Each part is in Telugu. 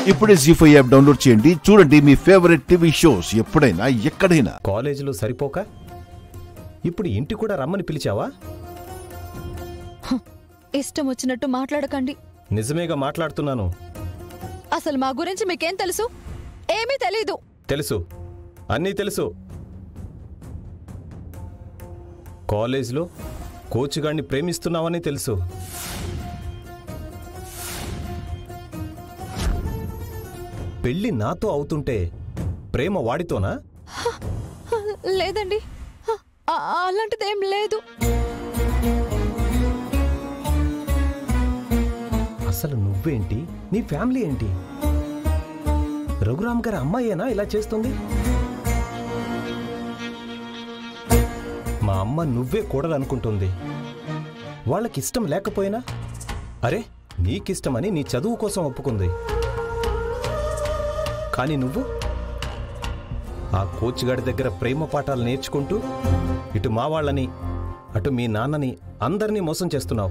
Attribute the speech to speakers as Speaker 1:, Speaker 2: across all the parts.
Speaker 1: ఇప్పుడే జీ ఫైవ్ యాప్ డౌన్లోడ్ చేయండి చూడండి మీ ఫేవరెట్ టీవీ షోస్ ఎప్పుడైనా ఎక్కడైనా
Speaker 2: కాలేజీలో సరిపోక ఇప్పుడు ఇంటి కూడా రమ్మని పిలిచావా
Speaker 3: ఇష్టం వచ్చినట్టు మాట్లాడకండి
Speaker 2: నిజమేగా మాట్లాడుతున్నాను
Speaker 3: అసలు మా గురించి మీకేం తెలుసు ఏమీ తెలీదు
Speaker 2: తెలుసు అన్నీ తెలుసు కాలేజీలో కోచ్గాడిని ప్రేమిస్తున్నావని తెలుసు పెళ్ళి నాతో అవుతుంటే ప్రేమ వాడితోనా
Speaker 3: లేదండి ఆ- అలాంటిదేం లేదు
Speaker 2: అసలు నువ్వేంటి నీ ఫ్యామిలీ ఏంటి రఘురామ్ గారి అమ్మాయేనా ఇలా చేస్తుంది మా అమ్మ నువ్వే కూడలనుకుంటుంది వాళ్ళకిష్టం లేకపోయినా అరే నీకిష్టమని నీ చదువు కోసం ఒప్పుకుంది కానీ నువ్వు ఆ కోచ్ గారి దగ్గర ప్రేమ పాఠాలు నేర్చుకుంటూ ఇటు మా వాళ్ళని అటు మీ నాన్నని అందరినీ మోసం చేస్తున్నావు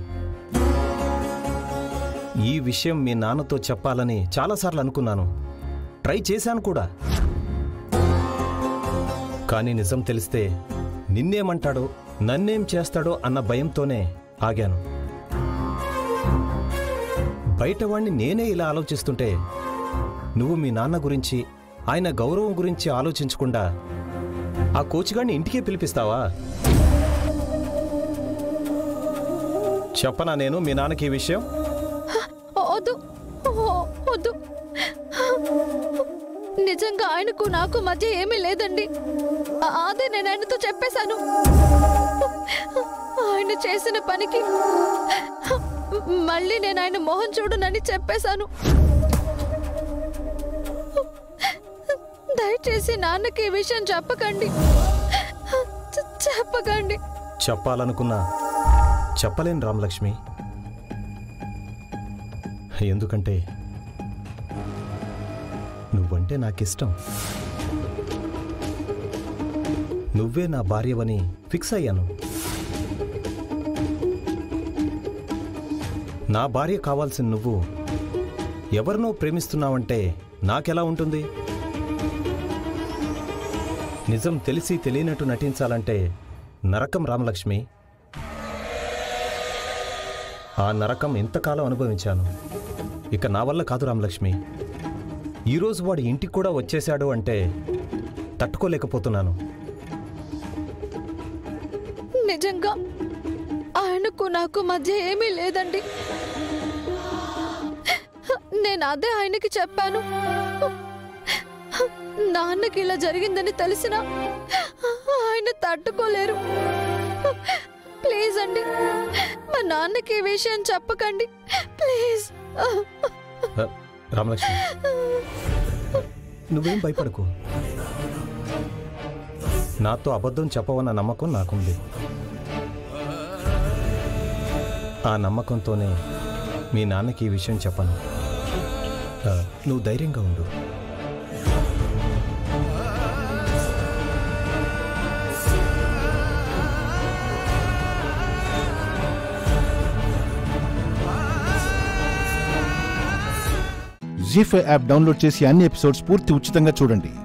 Speaker 2: ఈ విషయం మీ నాన్నతో చెప్పాలని చాలాసార్లు అనుకున్నాను ట్రై చేశాను కూడా కానీ నిజం తెలిస్తే నిన్నేమంటాడో నన్నేం చేస్తాడో అన్న భయంతోనే ఆగాను బయటవాణ్ణి నేనే ఇలా ఆలోచిస్తుంటే నువ్వు మీ నాన్న గురించి ఆయన గౌరవం గురించి ఆలోచించకుండా ఆ కోచ్గాడిని ఇంటికే పిలిపిస్తావా చెప్పనా నేను మీ నాన్నకి ఈ విషయం
Speaker 3: వద్దు ఓ- వద్దు నిజంగా ఆయనకు నాకు మధ్య ఏమీ లేదండి ఆ- అదే నేను ఆయనతో చెప్పేశాను ఆయన చేసిన పనికి మళ్ళీ నేను ఆయన మొహం చూడనని చెప్పేశాను దయచేసి నాన్నకి ఈ విషయం చెప్పకండి చె- చెప్పకండి
Speaker 2: చెప్పాలనుకున్నా చెప్పలేను రామలక్ష్మి ఎందుకంటే నువ్వంటే నాకిష్టం నువ్వే నా భార్యవని ఫిక్స్ అయ్యాను నా భార్య కావాల్సిన నువ్వు ఎవరినో ప్రేమిస్తున్నావంటే నాకెలా ఉంటుంది నిజం తెలిసి తెలియనట్టు నటించాలంటే నరకం రామలక్ష్మి ఆ నరకం ఎంతకాలం అనుభవించాను ఇక నా వల్ల కాదు రామలక్ష్మి ఈరోజు వాడు ఇంటికి కూడా వచ్చేశాడు అంటే తట్టుకోలేకపోతున్నాను
Speaker 3: నిజంగా ఆయనకు నాకు మధ్య ఏమీ లేదండి నేను అదే ఆయనకి చెప్పాను నాన్నకి ఇలా జరిగిందని తెలిసినా ఆయన తట్టుకోలేరు ప్లీజ్ అండి మా నాన్నకి ఈ విషయం చెప్పకండి ప్లీజ్
Speaker 2: అ, రామలక్ష్మి నువ్వేం భయపడకు నాతో అబద్ధం చెప్పవన్న నమ్మకం నాకుంది ఆ నమ్మకంతోనే మీ నాన్నకి ఈ విషయం చెప్పను ఆ, నువ్వు ధైర్యంగా ఉండు
Speaker 1: జీ ఫైవ్ యాప్ డౌన్లోడ్ చేసి అన్ని ఎపిసోడ్స్ పూర్తి ఉచితంగా చూడండి